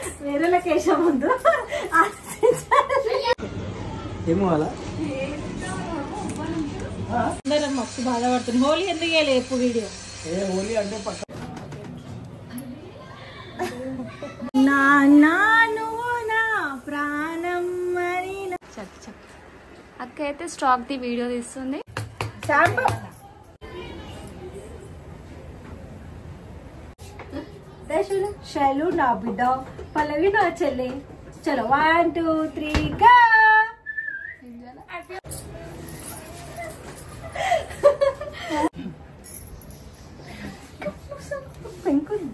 వేరే లొకేషన్ ముందు ఏమో అలా అందరం మస్తు బాధపడుతుంది హోలీ ఎందుకు వేయలే ఎప్పుడు వీడియో ఏ ఓన్లీ అంటే పక్క నా నాను నా ప్రాణం మరి చెప్పు చెప్పు అక్క అయితే స్టాక్ ది వీడియో తీస్తుంది శాంపు దశలు శైలు నా బిడ్డ పల్లవి నా చెల్లి చలో వన్ టూ త్రీ గా పెంకుంది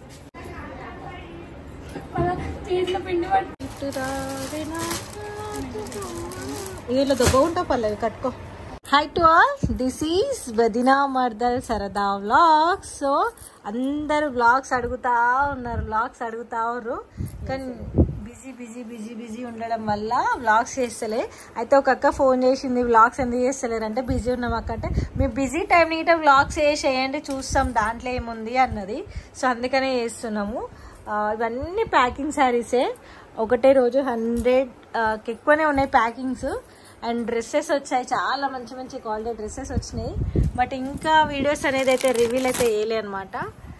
వీళ్ళు దొబ్బ పల్లవి కట్టుకో hi to all this is వదినా మర్దల్ సరదా వ్లాగ్స్ సో అందరు వ్లాగ్స్ అడుగుతా ఉన్నారు వ్లాగ్స్ అడుగుతా ఉన్నారు కానీ బిజీ బిజీ బిజీ బిజీ ఉండడం వల్ల వ్లాగ్స్ చేస్తలే అయితే ఒక అక్క ఫోన్ చేసింది వ్లాగ్స్ ఎందుకు చేస్తలేరు అంటే బిజీ ఉన్నాం అక్క అంటే మీ బిజీ టైం ఇట వ్లాగ్స్ చేసేయండి చూస్తాం దాంట్లో ఏముంది అన్నది సో అందుకనే చేస్తున్నాము ఆ, ఇవన్నీ ప్యాకింగ్ శారీసే ఒకటే రోజు హండ్రెడ్ ఎక్కువనే ఉన్నాయి ప్యాకింగ్స్ అండ్ డ్రెస్సెస్ వచ్చాయి చాలా మంచి మంచి క్వాలిటీ డ్రెస్సెస్ వచ్చినాయి బట్ ఇంకా వీడియోస్ అనేది అయితే రివీల్ అయితే వేయలే అనమాట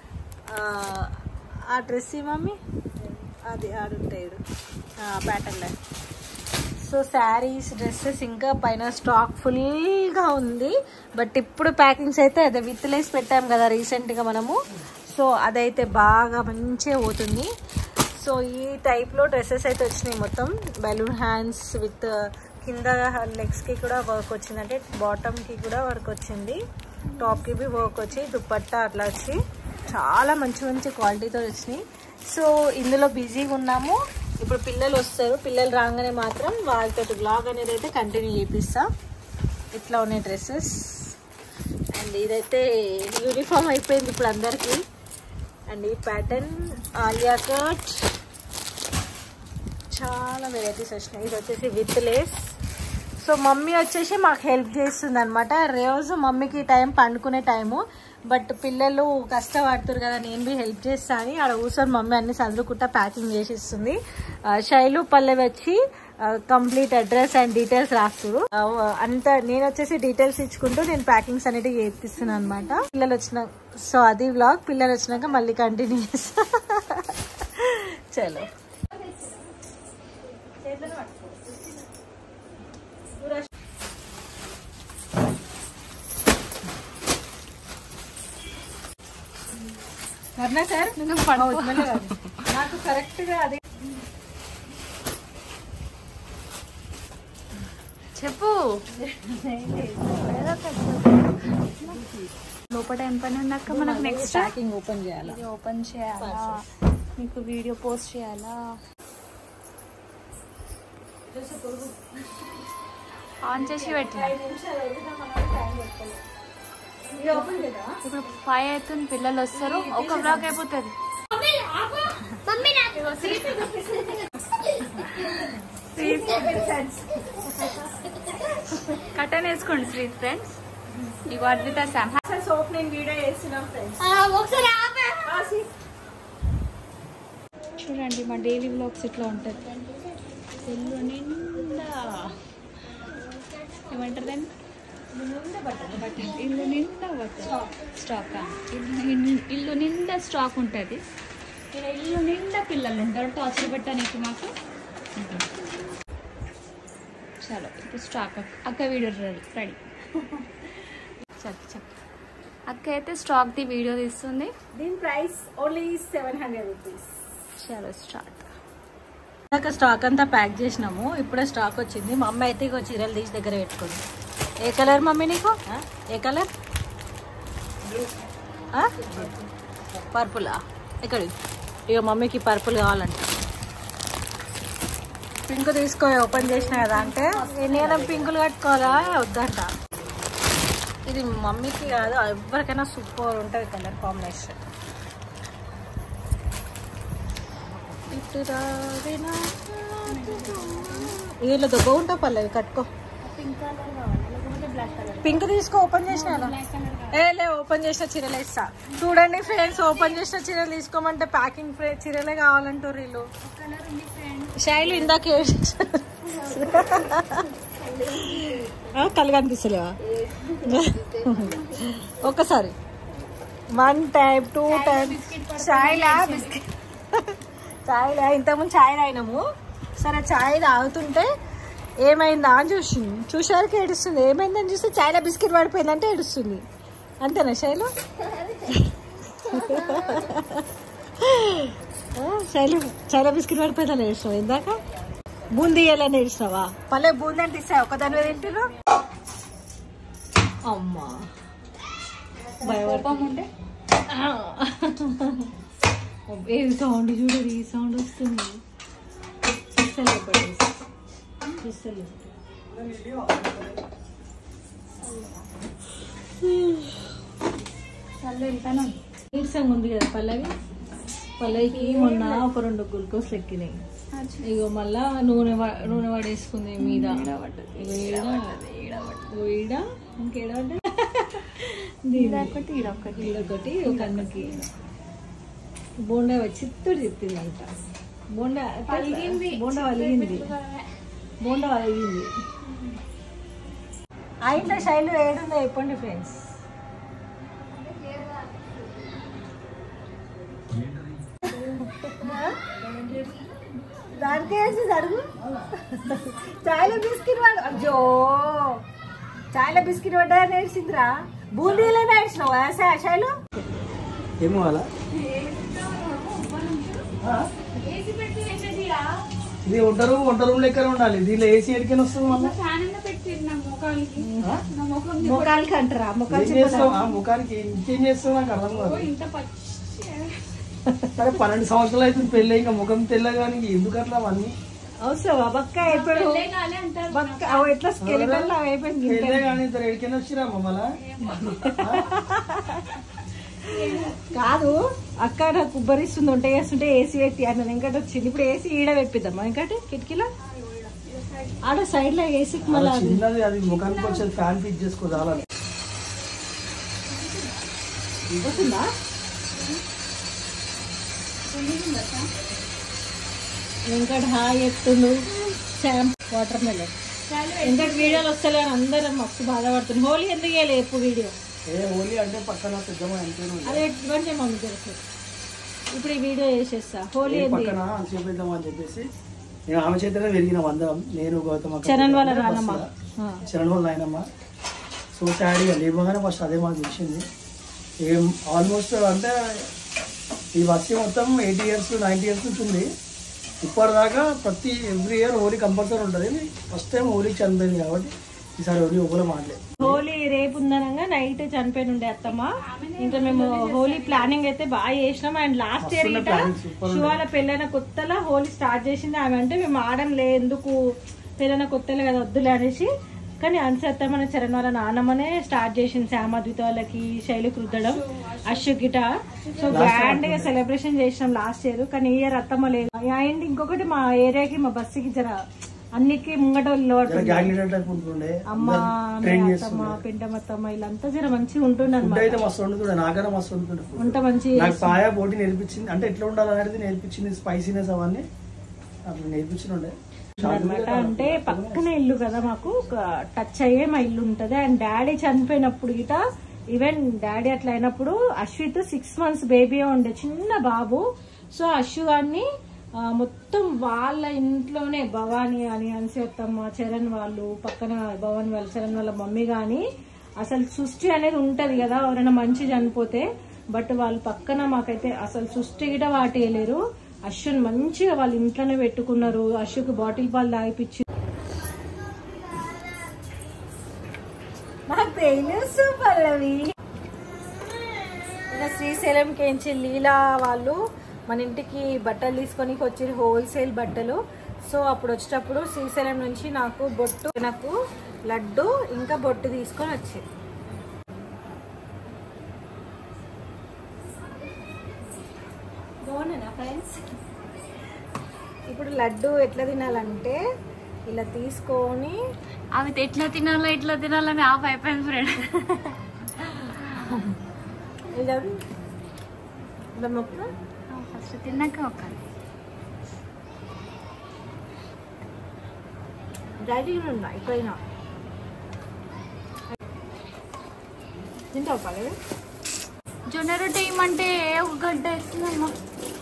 ఆ డ్రెస్ మమ్మీ అది ఆడుంటాయి ప్యాటర్న్ సో శారీస్ డ్రెస్సెస్ ఇంకా పైన స్టాక్ ఫుల్గా ఉంది బట్ ఇప్పుడు ప్యాకింగ్స్ అయితే అదే విత్ లేస్ పెట్టాం కదా రీసెంట్గా మనము సో అదైతే బాగా మంచిగా పోతుంది సో ఈ టైప్లో డ్రెస్సెస్ అయితే వచ్చినాయి మొత్తం బెలూన్ హ్యాండ్స్ విత్ కింద లెగ్స్కి కూడా వర్క్ వచ్చింది అంటే బాటమ్కి కూడా వర్క్ వచ్చింది టాప్కి బి వర్క్ వచ్చి దుప్పట్టా అట్లా వచ్చి చాలా మంచి మంచి క్వాలిటీతో వచ్చినాయి సో ఇందులో బిజీగా ఉన్నాము ఇప్పుడు పిల్లలు వస్తారు పిల్లలు రాగానే మాత్రం వాళ్ళతో బ్లాగ్ అనేది అయితే కంటిన్యూ చేపిస్తా ఇట్లా ఉన్నాయి డ్రెస్సెస్ అండ్ ఇదైతే యూనిఫామ్ అయిపోయింది ఇప్పుడు అందరికీ అండ్ ఈ ప్యాటర్న్ ఆలియా కట్ చాలా వెరైటీస్ వచ్చినాయి ఇది వచ్చేసి విత్ లేస్ సో మమ్మీ వచ్చేసి మాకు హెల్ప్ చేస్తుంది అనమాట రోజు మమ్మీకి టైం పండుకునే టైము బట్ పిల్లలు కష్టపడుతున్నారు కదా నేను బి హెల్ప్ చేస్తా అని ఆడ కూర్చొని మమ్మీ అన్ని చదువుకుంటా ప్యాకింగ్ చేసి ఇస్తుంది ఆ, శైలు పల్లెవి వచ్చి కంప్లీట్ అడ్రస్ అండ్ డీటెయిల్స్ రాస్తురు ఆ, అంత నేను వచ్చేసి డీటెయిల్స్ ఇచ్చుకుంటూ నేను ప్యాకింగ్స్ అనేవి చేపిస్తున్నాను అనమాట పిల్లలు వచ్చిన సో అది వ్లాగ్ పిల్లలు వచ్చినాక మళ్ళీ కంటిన్యూ చేస్తా చలో వర్ణ సార్ నాకు కరెక్ట్ గా అది చెప్పు లోపల ఏం పని ఉన్నాక మనకు నెక్స్ట్ ప్యాకింగ్ ఓపెన్ చేయాలి ఇది ఓపెన్ చేయాలా మీకు వీడియో పోస్ట్ చేయాలా ఆన్ చేసి పెట్టిన ఇప్పుడు ఫైవ్ అవుతుంది పిల్లలు వస్తారు ఒక బ్లాక్ అయిపోతుంది కట్టన్ వేసుకోండి స్వీట్ ఫ్రెండ్స్ ఇగో అద్విత శామ్ సోప్ నేను వీడియో చేస్తున్నాం ఫ్రెండ్స్ చూడండి మా డైలీ బ్లాగ్స్ ఇట్లా ఉంటుంది ఇల్లు నిండా ఏమంటారు దాన్ని ఇల్లు నిండా బట్టలు స్టాక్ ఇల్లు ఇల్లు నిండా స్టాక్ ఉంటుంది ఇక్కడ ఇల్లు నిండా పిల్లలు ఉంటారు టార్చర్ పెట్టడానికి మాకు చలో ఇప్పుడు స్టాక్ అక్క వీడియో రెడీ రెడీ చెప్పు చెప్పు అక్క అయితే స్టాక్ ది వీడియో తీస్తుంది దీని price only seven hundred rupees చలో స్టార్ట్ ఇందాక స్టాక్ అంతా ప్యాక్ చేసినాము ఇప్పుడే స్టాక్ వచ్చింది మా అమ్మ అయితే ఇగో చీరలు తీసి దగ్గర పెట్టుకుంది ఏ కలర్ మమ్మీ నీకు ఏ కలర్ పర్పులా ఎక్కడ ఇక మమ్మీకి పర్పుల్ కావాలంట పింక్ తీసుకో ఓపెన్ చేసిన కదా అంటే నేను పింకులు కట్టుకోవాలా వద్దంట ఇది మమ్మీకి కాదు ఎవరికైనా సూపర్ ఉంటుంది కలర్ కాంబినేషన్ వీళ్ళు దొబ్బ ఉంటావు పల్లవి కట్టుకో పింక్ కలర్ కావాలి పింక్ తీసుకో ఓపెన్ చేసిన ఏ లే ఓపెన్ చేసిన చీరలే ఇస్తా చూడండి ఫ్రెండ్స్ ఓపెన్ చేసిన చీరలు తీసుకోమంటే ప్యాకింగ్ చీరలే కావాలంటారు వీళ్ళు శైలు ఇందాక ఏం చేశారు? ఆ, కళ్ళు కనిపిస్తలేవా ఒక్కసారి వన్ టైప్ టూ టైప్ చాయ్లా బిస్కెట్ చాయ్లా ఇంతకుముందు చాయ్ తాగినాము సరే చాయ్ తాగుతుంటే ఏమైందా అని చూసింది చూసేసరికి ఏడుస్తుంది ఏమైందని చూస్తే చాయ్లో బిస్కెట్ పడిపోయిందంటే ఏడుస్తుంది అంతేనా శైలు ఆ, శైలు చాయ్లో బిస్కెట్ పడిపోయిందని ఏడుస్తావు ఇందాక బూందీ ఇయ్యాలని ఏడుస్తావా పల్లె బూందీ అంటే ఇస్తా ఒకదాని మీద తింటున్నావు అమ్మా భయపడ కోపం ఉంటే ఏ సౌండ్ చూడరు ఈ సౌండ్ వస్తుంది పిస్తలు ఒకటి పిస్తలు చల్లు వెళ్తాను నీరసంగా ఉంది కదా పల్లవి పల్లవికి మొన్న ఒక రెండు గ్లూకోస్ ఎక్కినాయి ఇగో మళ్ళా నూనె వా- నూనె పడేసుకుంది మీద ఇగో ఈడ ఇగో ఈడ ఇంకేడ ఒకటి ఈడొకటి ఒకటి ఒక అన్నకి బోండా చిత్తూరు చెప్పింది అంట బోండా పలిగింది. బోండా వలిగింది బోండా వలిగింది అయిన శైలు ఏడుందో చెప్పండి ఫ్రెండ్స్ దానికి వేసి అడుగు చాయ్లో బిస్కెట్ వాడు అయ్యో చాయ్లో బిస్కెట్ పడ్డా నేర్చిందిరా బూందీలో నేర్చినావు శైలు ఏమో అలా ఏసీ పెట్టి వేసేసిరా ఇది వంట రూమ్ వంట రూమ్ లెక్కనే ఉండాలి దీనిలో ఏసీ ఎడికని వస్తుంది మళ్ళీ ఫ్యాన్ అన్న పెట్టి నా ముఖానికి నా ముఖం ముఖాలకి అంటారా ముఖాలు ఏం చేస్తాం ఆ ముఖానికి ఇంకేం చేస్తాం నాకు అర్థం కాదు ఇంత పచ్చి సరే పన్నెండు సంవత్సరాలు అవుతుంది పెళ్ళి ఇంకా ముఖం తెల్లగాని ఎందుకు అట్లా అవన్నీ అవసరమా బక్క అయిపోయాడు పెళ్ళే కాలే అంటారు బక్క అవి ఎట్లా స్కెలిటన్ లాగా అయిపోయింది పెళ్ళే కానీ ఇద్దరు ఎడికని వచ్చిరా మమ్మల్ని కాదు అక్క నాకు ఉబ్బరిస్తుంది వంట చేస్తుంటే ఏసీ పెట్టి అన్న ఇంకటి వచ్చింది ఇప్పుడు ఏసీ ఈడ పెట్టిద్దామా ఇంకటి కిటికీలో ఆడ సైడ్ లో ఏసీకి మళ్ళీ అది చిన్నది అది ముఖానికి వచ్చేది ఫ్యాన్ ఫిట్ చేసుకో చాలా వస్తుందా వెంకట్ హాయ్ చెప్తుండు శామ్ వాటర్ మెలన్ వెంకట్ వీడియోలు వస్తలే అని అందరం మస్తు బాధపడుతుంది హోలీ ఎందుకు వేయలే ఎప్పుడు వీడియో ఏ ఓన్లీ అంటే పక్కన పెద్దమ్మ అంతేను అదే ఇటువంటి మమ్మీ తెలుసు ఇప్పుడు ఈ వీడియో చేసేస్తా హోలీ ఏ ఎందుకు పక్కన చూపిద్దాం అని చెప్పేసి నేను ఆమె చేతనే పెరిగిన అందరం నేను గౌతమ్ అక్క చరణ్ వాళ్ళ బస్సులో. నాన్నమ్మ ఆ. చరణ్ వాళ్ళ నాయనమ్మ సో శాడీగా లేవగానే ఫస్ట్ అదే మాకు తెలిసింది ఏం ఆల్మోస్ట్ అంటే ఈ బస్సు మొత్తం ఎయిటీ ఇయర్స్ నైంటీ ఇయర్స్ నుంచి ఉంది ఇప్పటిదాకా ప్రతి ఎవ్రీ ఇయర్ హోలీ కంపల్సరీ ఉంటుంది ఫస్ట్ టైం హోలీ చనిపోయింది కాబట్టి ఈసారి హోలీ ఒకరు మాట్లేదు హోలీ రేపు ఉందనగా నైట్ చనిపోయిన ఉండే అత్తమ్మ ఇంకా మేము హోలీ ప్లానింగ్ అయితే బాగా చేసినాం అండ్ లాస్ట్ ఇయర్ మస్తున్న గిట planning, super శివాల పెళ్ళైన కొత్తలో హోలీ స్టార్ట్ చేసింది ఆమె అంటే మేము ఆడంలే ఎందుకు పెళ్ళైన కొత్తలే కదా వద్దులే అనేసి కానీ అన్సత్త మన చరణ్ వాళ్ళ నాన్నమ్మనే స్టార్ట్ చేసింది శ్యామాద్విత వాళ్ళకి శైలికి రుద్దడం అశు గిట సో గ్రాండ్ గా సెలబ్రేషన్ చేసినాం లాస్ట్ ఇయర్ కానీ ఈ ఇయర్ అత్తమ్మ లేదు అండ్ ఇంకొకటి మా ఏరియాకి మా బస్సుకి జర అన్నికి ముంగట వాళ్ళు గ్యాంగ్ లీడర్ టైప్ ఉంటుండే అమ్మ ట్రైన్ మీ చేస్తుండే అత్తమ్మ పెండమత్తమ్మ వీళ్ళంతా జర మంచిగా ఉంటుండే ఫుడ్ అనమాట అయితే మస్తు వండుతుండే నాకైనా మస్తు వండుతుండే food. వంట మంచి నాకు పాయ పోటీ నేర్పించింది అంటే ఎట్లా ఉండాలి అనేది నేర్పించింది స్పైసీనెస్ అవన్నీ అట్లా నేర్పించిండే అనమాట అంటే పక్కన ఇల్లు కదా మాకు టచ్ అయ్యే మా ఇల్లు ఉంటది అండ్ డాడీ చనిపోయినప్పుడు గిట ఈవెన్ డాడీ అట్లా అయినప్పుడు అశ్విత్ సిక్స్ మంత్స్ బేబీ ఉండే చిన్న బాబు సో అశ్వు గారిని ఆ, మొత్తం వాళ్ళ ఇంట్లోనే భవానీ అని అనిసేత్తమ్మ చరణ్ వాళ్ళు పక్కన భవానీ వాళ్ళ చరణ్ వాళ్ళ మమ్మీ గాని అసలు సృష్టి అనేది ఉంటది కదా ఎవరైనా మంచి చనిపోతే బట్ వాళ్ళ పక్కన మాకైతే అసలు సృష్టి గిట వాటేయలేరు అశ్వుని మంచిగా వాళ్ళ ఇంట్లోనే పెట్టుకున్నారు అశ్వుకి బాటిల్ పాలు తాగిపించి నాకు తెలుసు పల్లవి మన శ్రీశైలంకి ఏంచి లీలా వాళ్ళు మన ఇంటికి బట్టలు తీసుకొని వచ్చి హోల్సేల్ బట్టలు సో అప్పుడు వచ్చేటప్పుడు శ్రీశైలం నుంచి నాకు బొట్టు నాకు లడ్డు ఇంకా బొట్టు తీసుకొని వచ్చింది బాగున్నానా ఫ్రెండ్స్ ఇప్పుడు లడ్డు ఎట్లా తినాలంటే ఇలా తీసుకొని అవి ఎట్లా తినాలో ఎట్లా తినాలని ఆఫ్ అయిపోయింది ఫ్రెండ్ ఇది ఇలా మొక్క ఫస్ట్ తిన్నాక ఒక డైటింగ్ ఉందా ఎప్పుడైనా తింటావు పడే జొన్న రొట్టె ఏమంటే ఒక గంట వేస్తుందమ్మా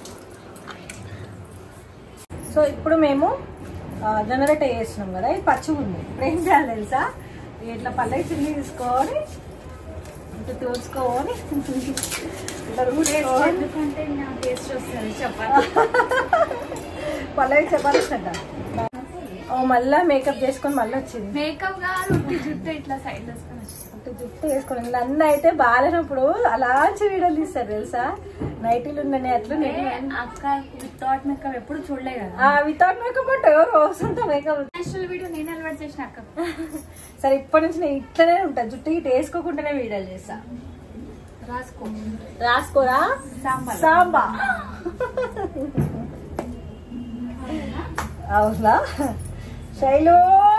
సో ఇప్పుడు మేము జనరేటర్ చేస్తున్నాం కదా ఇది పచ్చిగా ఉంది ఇప్పుడు ఏం చేయాలి తెలుసా ఇట్లా పల్లె చిల్లి తీసుకొని ఇట్లా తోచుకొని ఇట్లా రూచుకొని ఎందుకంటే నా టేస్ట్ వస్తుంది చపాతి పల్లె చెప్పాల్సింట ఓ మళ్ళా మేకప్ చేసుకొని మళ్ళీ వచ్చింది మేకప్ కాదు ఉట్టి జుట్టు ఇట్లా సైడ్ వేసుకొని వచ్చింది. అంటే జుట్టు వేసుకొని నన్ను అయితే బాగాలేనప్పుడు అలాంటి వీడియోలు తీస్తారు తెలుసా నైటీలు ఉండని అట్లా ఏ, అక్క వితౌట్ మేకప్ ఎప్పుడు చూడలే కదా వితౌట్ మేకప్ అంటే ఎవరు వస్తుంటా మేకప్ నేషనల్ వీడియో నేను అలవాటు చేసిన అక్క సరే ఇప్పటి నుంచి నేను ఇట్లనే ఉంటా జుట్టు ఇటు వేసుకోకుండానే వీడియోలు చేస్తా రాసుకో రాసుకోరా సాంబార్ సాంబా అవునా శైలు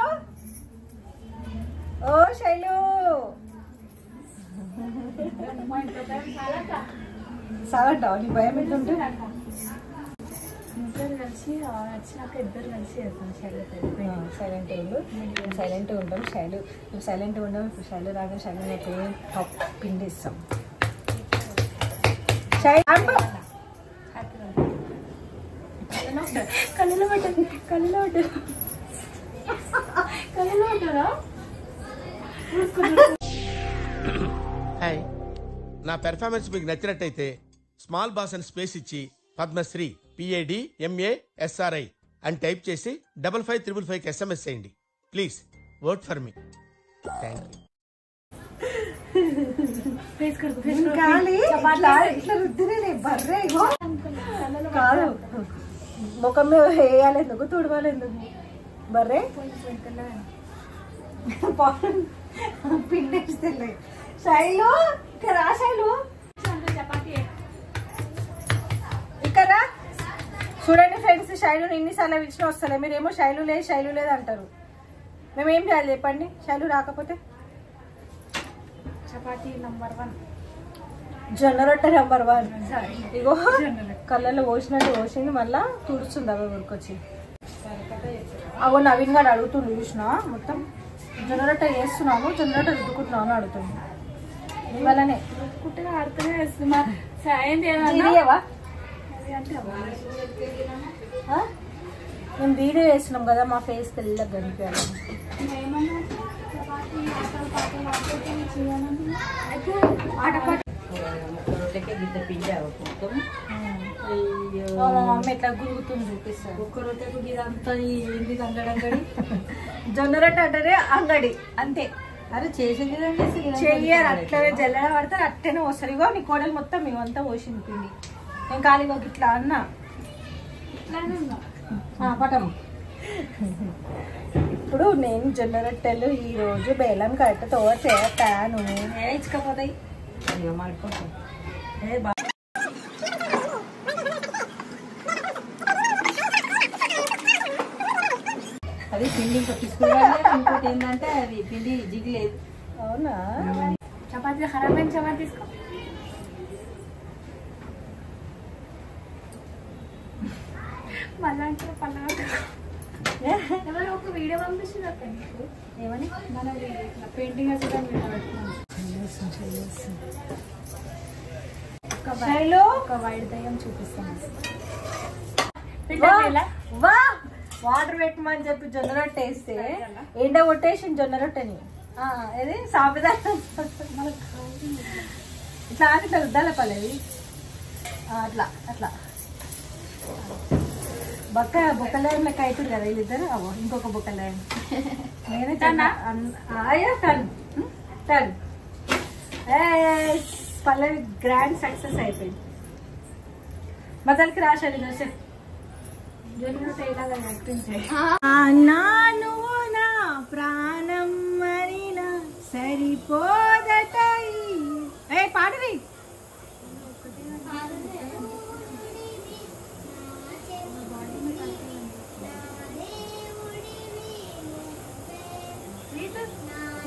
ఓ శైలు సాగంటావా నీ భయం ఏంటంటే ఇద్దరు కలిసి ఆ, వచ్చినాక ఇద్దరు కలిసి చేస్తాం చదువుతుంది సైలెంట్ ఉండు సైలెంట్ ఉంటాం శైలు ఇప్పుడు సైలెంట్ ఉండం ఇప్పుడు శైలు రాగా శైలు నాకు పప్ పిండి ఇస్తాం శైలు కళ్ళలో పట్టు కళ్ళలో పట్టు కళ్ళలో ఉంటారా హాయ్ నా పెర్ఫార్మెన్స్ మీకు నచ్చినట్టయితే స్మాల్ బాస్ అని స్పేస్ ఇచ్చి పద్మశ్రీ పిఏడి ఎంఏ ఎస్ఆర్ఐ అని టైప్ చేసి డబల్ ఫైవ్ త్రిబుల్ ఫైవ్కి ఎస్ఎంఎస్ చేయండి please work for me thank you కాలి ఇట్లా ఇట్లా రుద్దినే బర్రే ఇగో కాదు ముఖం మీద వేయాలి ఎందుకు తుడవాలి ఎందుకు బర్రే పిండేస్తే శైలు ఇక్కడ రా శైలు చపాతీ ఇక్కడ చూడండి ఫ్రెండ్స్ శైలు ఎన్నిసార్లు ఇచ్చిన వస్తలే మీరేమో శైలు లేదు శైలు లేదు అంటారు మేము ఏం చేయాలి చెప్పండి శైలు రాకపోతే చపాతీ నంబర్ వన్ జొన్న రొట్టె నెంబర్ వన్ సారీ ఇగో కళ్ళల్లో పోసినట్టు పోసింది మళ్ళా తుడుస్తుంది అవి ఊరికొచ్చి అగో నవీన్ గారు అడుగుతుండు చూసిన మొత్తం జొన్న రొట్టె చేస్తున్నాము జొన్న రొట్టె రుద్దుకుంటున్నాము అని అడుగుతుంది ఇవాళనే కుట్టగా ఆడుతూనే వేస్తున్నా సాయం తీరియవా ఆ? మేము వీడియో చేస్తున్నాం కదా మా ఫేస్ తెల్లగా కనిపించాలి రొట్టెకే గిద్ద పిండావు మొత్తం మా మమ్మీ ఎట్లా గురుగుతుంది చూపిస్తారు ఒక్క రొట్టెకు ఇదంతా ఏంది అంగడంగడి జొన్న రొట్టె అంటేనే అంగడి అంతే అరే చేసింది చెయ్యరు అట్లనే జల్లెడ పడతారు అట్టనే వస్తారు ఇగో నీ కోడలు మొత్తం మేమంతా పోసింది పిండి నేను ఖాళీగా ఒక ఇట్లా అన్నా పటం ఇప్పుడు నేను జొన్న రొట్టెలు ఈ రోజు బెల్లం కట్టతో చేస్తాను ఇచ్చుకపోతాయి అయ్యో మాడుకుంటాం ఏ బా అది పిండి ఇంకా తీసుకురాలేదు ఇంకోటి ఏంటంటే అది పిండి జిగిలేదు అవునా చపాతీ ఖరాబ్ అయిన చపాతీ తీసుకో మళ్ళా అంటే పళ్ళ ఎవరు ఒక వీడియో పంపించింది అక్క నీకు ఏమని మన పెయింటింగ్ వేసేదాన్ని వీడియో పెట్టుకున్నాను ఒక వై- శైలు ఒక వైట్ దయ్యం చూపిస్తాను వా, వా వాటర్ పెట్టమని చెప్పి జొన్న రొట్టె వేస్తే ఎండ కొట్టేసి జొన్న రొట్టెని ఆ, ఏది సాంప్రదాయం ఇట్లా అని ఇట్లా రుద్దాల పల్లెది ఆ, అట్లా అట్లా బక్క బొక్కలయం లెక్క అవుతుంది కదా వీళ్ళిద్దరు అవో ఇంకొక బొక్కలయం నేనే టన్నా? అయ్యా టన్ టన్ పల్లవి గ్రాండ్ సక్సెస్ అయిపోయింది మొదలకి రాశాడు జోసెఫ్ జొన్న ఇలాగ యాక్టింగ్ చేయి నాను నా ప్రాణం మరినా సరిపోదట ఏ పాడవి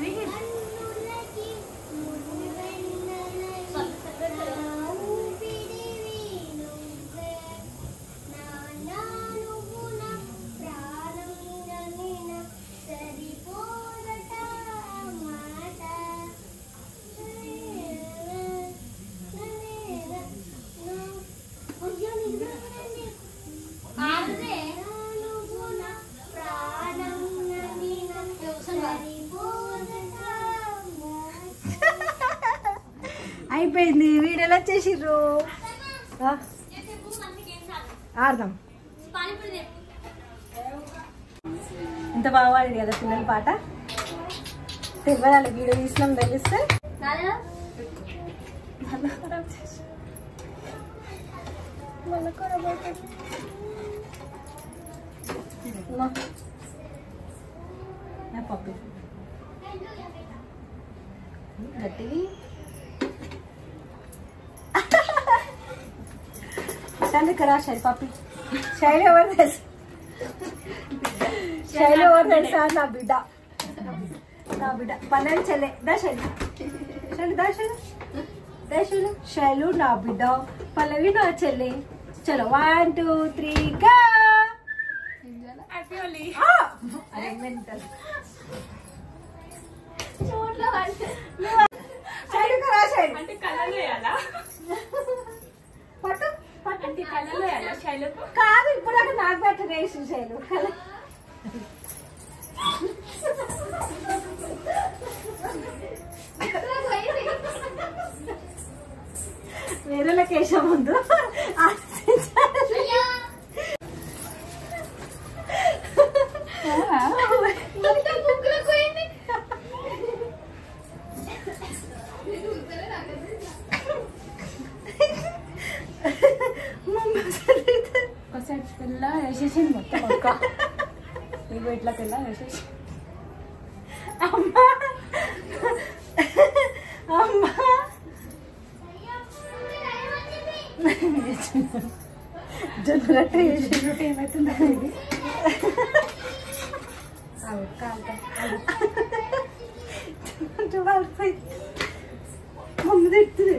అయిపోయింది వీడియోలో వచ్చేసిర్రు ఆ, ఆడదాం ఎంత బాగా పాడింది కదా పిల్లల పాట తెలియాలి వీడియో తీసినాం తెలిస్తే మళ్ళా ఖరాబ్ చేసి మళ్ళా ఖరాబ్ అవుతుంది నా. నా పప్పి గట్టిది శైలి కరా శైలి పప్పి శైలి ఎవరు తెలుసు శైలి ఎవరు తెలుసా నా బిడ్డ నా బిడ్డ పన్నెండు చెల్లె దా శైలి శైలి దా శైలి దా శైలు శైలు నా బిడ్డ పల్లవి నా చెల్లె చలో వన్ టూ త్రీ గా అరే మెంటల్ శైలి కరా శైలి అంటే కలర్ వేయాలా పట్టు పట్టు అంటే కలర్ వేయాలా శైలకు కాదు ఇప్పుడు దాకా నాకు పెట్ట రేషన్ శైలు వేరే లొకేషన్ ముందు ఒక సైడ్ పిల్ల వేసేసింది మొత్తం ఒక్క ఇగో ఇట్లా పిల్ల వేసేసి అమ్మా అమ్మా జొన్నరట్ట చేసి ఏమవుతుందా ఇది మమ్మీ తిడుతుంది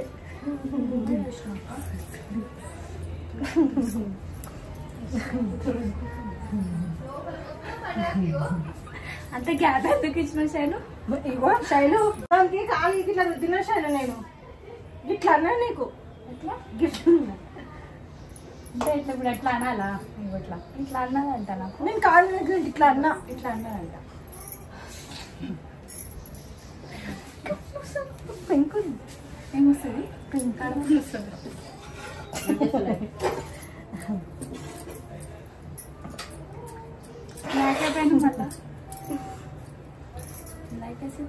అంత గ్యాప్ ఎందుకు ఇచ్చిన శైలు ఇగో శైలు దానికి కాలు ఇట్లా రుద్దిన శైలు నేను ఇట్లా అన్నా నీకు ఎట్లా గిట్ల అంటే ఇట్లా ఇప్పుడు ఎట్లా అనాలా ఇగో ఇట్లా ఇట్లా అన్నదంట నాకు నేను కాలు దగ్గర ఇట్లా అన్నా ఇట్లా అన్నదంట పెంకుంది ఏమొస్తుంది కడుపు వస్తుంది లైక్ అయిపోయింది మళ్ళా లైక్ వేసి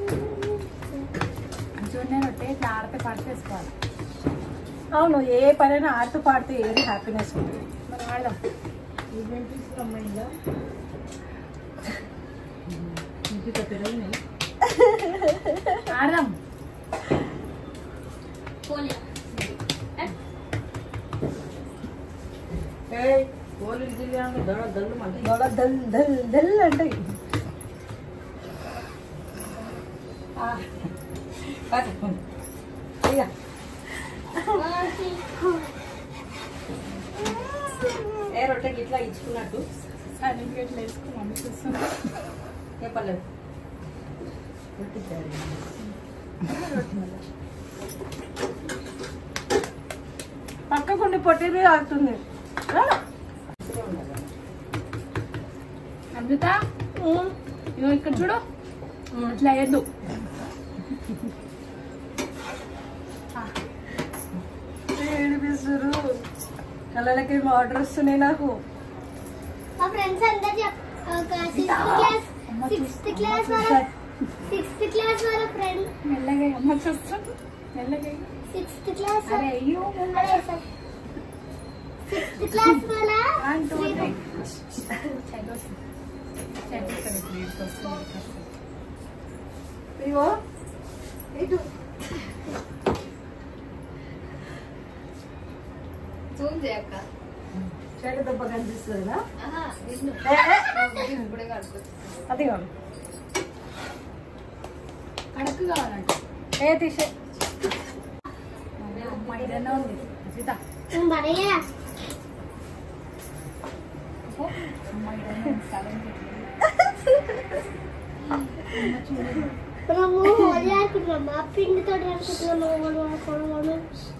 జొన్న రొట్టె ఇట్లా ఆడితే పడితేసుకోవాలి అవును ఏ పనైనా ఆడుతూ పాడుతూ ఏది హ్యాపీనెస్ ఉంటుంది మనం ఆడదాం ఆడదాం దొడ దల్ దల్ దల్ అంటాయి ఆ. ఇక. ఏ రొట్టెకి ఇట్లా ఇచ్చుకున్నట్టు సర్టిఫికేట్లు వేసుకుని మమ్మీ చూస్తున్నా చెప్పలేదు పక్కకుండి పొట్టి ఆగుతుంది అమృత ఇగో ఇక్కడ చూడు ఇట్లా వేయద్దు ఏడిపిస్తారు కళ్ళకి ఆర్డర్ వస్తున్నాయి నాకు మా ఫ్రెండ్స్ అందరు చెప్- ఒక సిక్స్త్ క్లాస్ సిక్స్త్ క్లాస్ వరకు సిక్స్త్ క్లాస్ వరకు ఫ్రెండ్ మెల్లగా అమ్మ చూస్తుంది మెల్లగా సిక్స్త్ క్లాస్ అరే అయ్యో సిక్స్త్ క్లాస్ వల్ల వన్ టూ త్రీ చదువు చదువుతుంది ప్లీజ్ వస్తుంది ఇగో ఇటు జూమ్ చేయక్క చెడు దెబ్బ కనిపిస్తుందా ఆహా, విష్ణు ఏ, ఏ. ఇప్పుడే కడుకోవచ్చు అదిగో అడకు కావాలంట ఏ తీసే మైదానే ఉంది సీత బరయ్యా మనము హోలీ ఆడుకుంటున్నామా పిండితో ఆడుకుంటున్నాము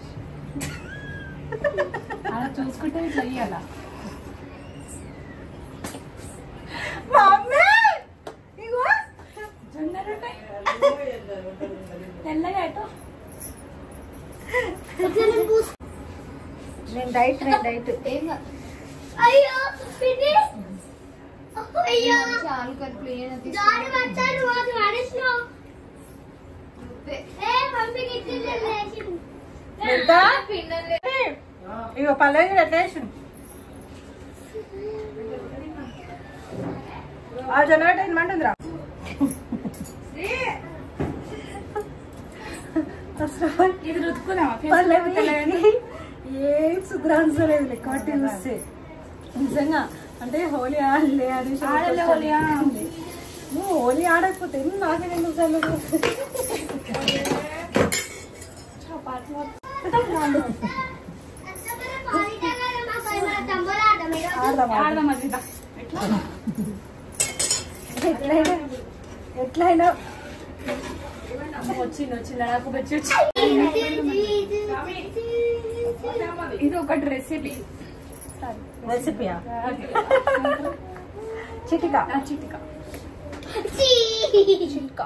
అలా చూసుకుంటే ఇట్లా ఇయ్యాలా మమ్మీ ఇగో జొన్నలు ఉంటాయి తెల్లగా ఎటో నేను డైట్ నేను డైట్ అయ్యో పిండి అయ్యో చాలు కడుపులు దారి వచ్చాడు మాకు పడేసినావు ఏ మమ్మీకి ఇచ్చింది లేచింది ఎంత ఇగో పల్లవి ఎట్లా వేసిండు ఆ జొన్నగడ్డ ఏం మంటుందిరా ఇది రుద్దుకున్నావా పల్లవి ఏం శుద్రాన్సలేదు లెక్క పట్టి చూస్తే నిజంగా అంటే హోలీ ఆడలే అది ఆడలే హోలీ, ఆ. నువ్వు హోలీ ఆడకపోతే నాకే ఎందుకు చల్లదు ఆడదాం ఆడదాం. ఆడదాం సీత ఎట్లయినా ఎట్లయినా వచ్చింది వచ్చింది నాకు వచ్చి వచ్చి ఇది ఒకటి రెసిపీ రెసిపీయా చిటిక నా చిటిక చిటిక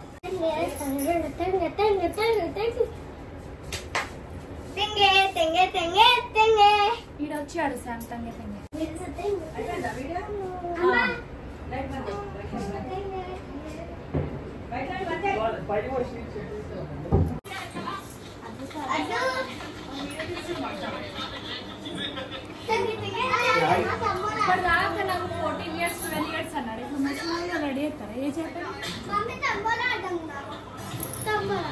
తెంగే తెంగే తెంగే తెంగే ఈడ వచ్చి ఆడు శాంతంగా తెంగే అమ్మా మరి రాక నాకు ఫోర్టీన్ ఇయర్స్ ట్వెల్వ్ ఇయర్స్ అన్నారు ఇప్పుడు మంచిగా రెడీ అవుతారా ఏ చెప్పారు మమ్మీ తంబోలా ఆడదాం తంబోలా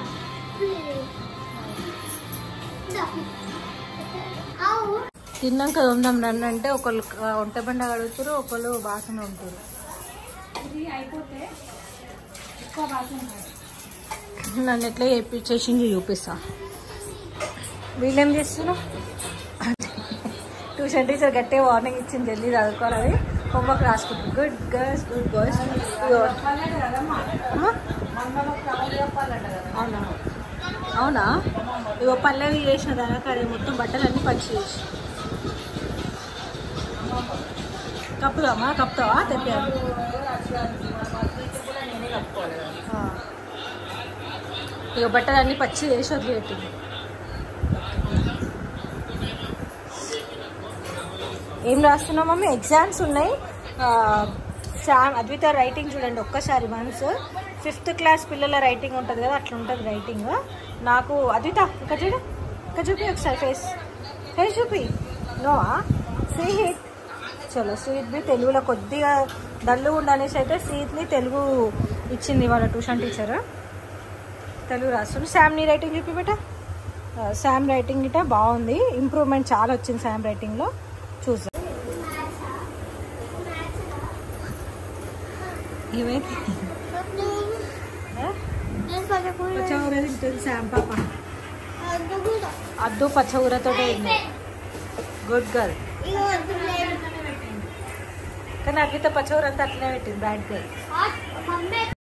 అవు తిన్నాక ఉందాం నన్ను అంటే ఒకళ్ళు వంట బండ అడుగుతారు ఒకళ్ళు బాసన ఉంటారు ఇది అయిపోతే ఎక్కువ వాసన రాదు. నన్ను ఎట్లా చేసింది చూపిస్తా వీళ్ళేం చేస్తున్నారు ట్యూషన్ టీచర్ గట్టిగా వార్నింగ్ ఇచ్చింది జల్దీ చదువుకోవాలి హోంవర్క్ రాసుకుంటారు గుడ్ గర్ల్స్ గుడ్ బాయ్స్ అవునా అవునా ఇగో పల్లవి చేసిన దాకా అదే మొత్తం బట్టలన్నీ పంచి చేసి కప్పుదామా కప్పుతావా తెప్పాను ఇక బట్టలన్నీ పచ్చి చేసి వదిలేట్టింది ఏం రాస్తున్నావు మమ్మీ ఎగ్జామ్స్ ఉన్నాయి ఆ, శామ్ అద్విత రైటింగ్ చూడండి ఒక్కసారి వన్స్ ఫిఫ్త్ క్లాస్ పిల్లల రైటింగ్ ఉంటుంది కదా అట్లా ఉంటుంది రైటింగ్ నాకు అద్విత ఇక్కడ చూడు ఇక్కడ చూపి ఒకసారి ఫేస్ ఫేస్ చూపి నోవా స్వీట్ చలో స్వీట్ని తెలుగులో కొద్దిగా డల్లు ఉండనేసి అయితే స్వీట్ని తెలుగు ఇచ్చింది వాళ్ళ ట్యూషన్ టీచర్ తెలుగు రాస్తుంది శామ్ నీ రైటింగ్ చూపి బేట శామ్ రైటింగ్ ఇట బాగుంది ఇంప్రూవ్మెంట్ చాలా వచ్చింది శామ్ రైటింగ్లో చూద్దాం ఏమైంది పచ్చవూర తింటుంది శామ్ పాప అద్దు పచ్చవూరతో గుడ్ గర్ల్ కానీ అద్విత పచ్చవూర అంతా అట్లనే పెట్టింది బ్యాడ్ గర్ల్ మమ్మీ